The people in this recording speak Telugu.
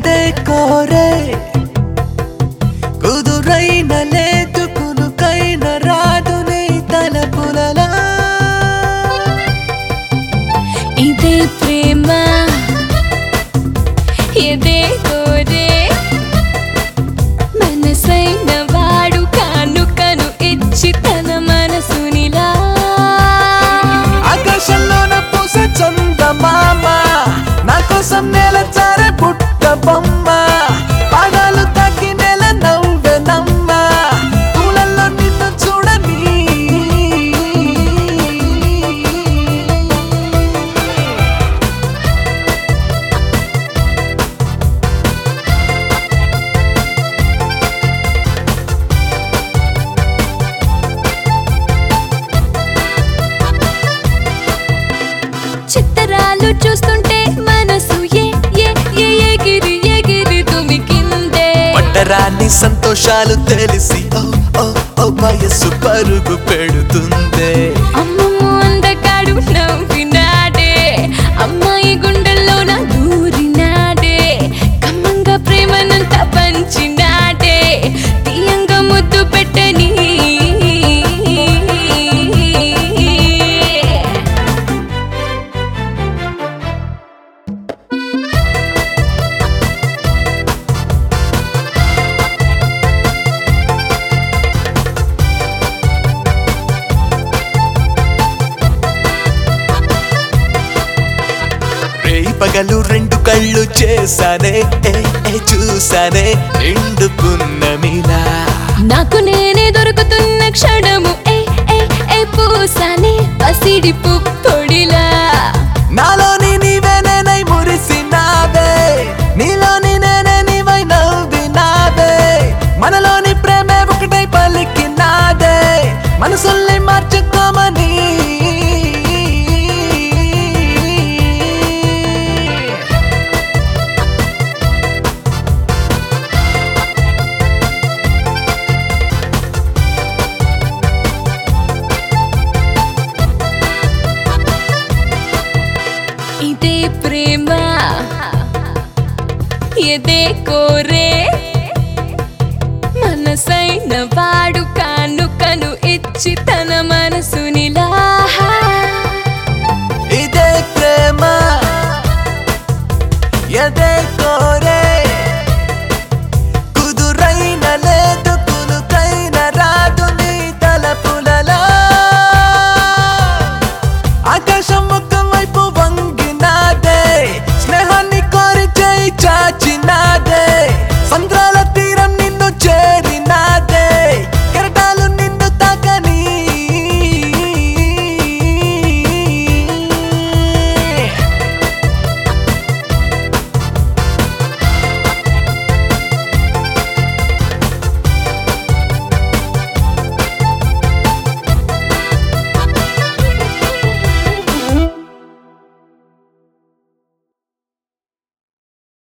ఎదే కోరే కుదురైన లేదు కునుకైన రాదు నీ తలపులలా ఇదే ప్రేమ ఇదే కోరే మనసైన వాడు కానుకను ఇచ్చి తన మనసునిలా ఆకాశంలోన పూసే చందమామ నా కోసం నేల చారే పుట్ట బొమ్మ పాదాలు తాకి నెల నవ్వెనమ్మ పూలల్లో నిన్ను చూడని చిత్తరాలు చూస్తుంటే మనసు ఏ ఏ ఏ ఎగిరి ఎగిరి తుమికిందే పట్టరాని సంతోషాలు తెలిసి ఓ ఓ ఓ వయస్సు పరుగు పెడుతుందే అమ్మమ్మ అందగాడు నవ్వినాడే అమ్మాయి గుండెల్లో నా దూరినాడే కమ్మంగా ప్రేమనంత పంచినాడే తీయంగా ముద్దు పెట్టని రేయి పగలు రెండు కళ్ళు చేశానే ఏ ఏ చూసానే నిండు పున్నమిలా నాకు నేనే దొరుకుతున్న క్షణము ఏ ఏ ఏ పూసానే పసిడి పుప్పొడిలా నాలోని నీవే నేనై మురిసినావే నీలోని నేనే నీవై నవ్వినావే మనలోని ప్రేమే ఒకటై పలికినాదే మనసుల్ని మార్చుకోమని ఇదే ప్రేమ ఇదే కోరే మనసైన వాడు కానుకను ఇచ్చి తన మనసునిలా ఇదే ప్రేమ ఎదే కోరే కుదురైన లేదు కునుకైన రాదు నీ తలపులలో ఆకాశం ఒక వైపు వంగినాదే స్నేహాన్ని కోరి చేయి చాచినాదే సంద్ర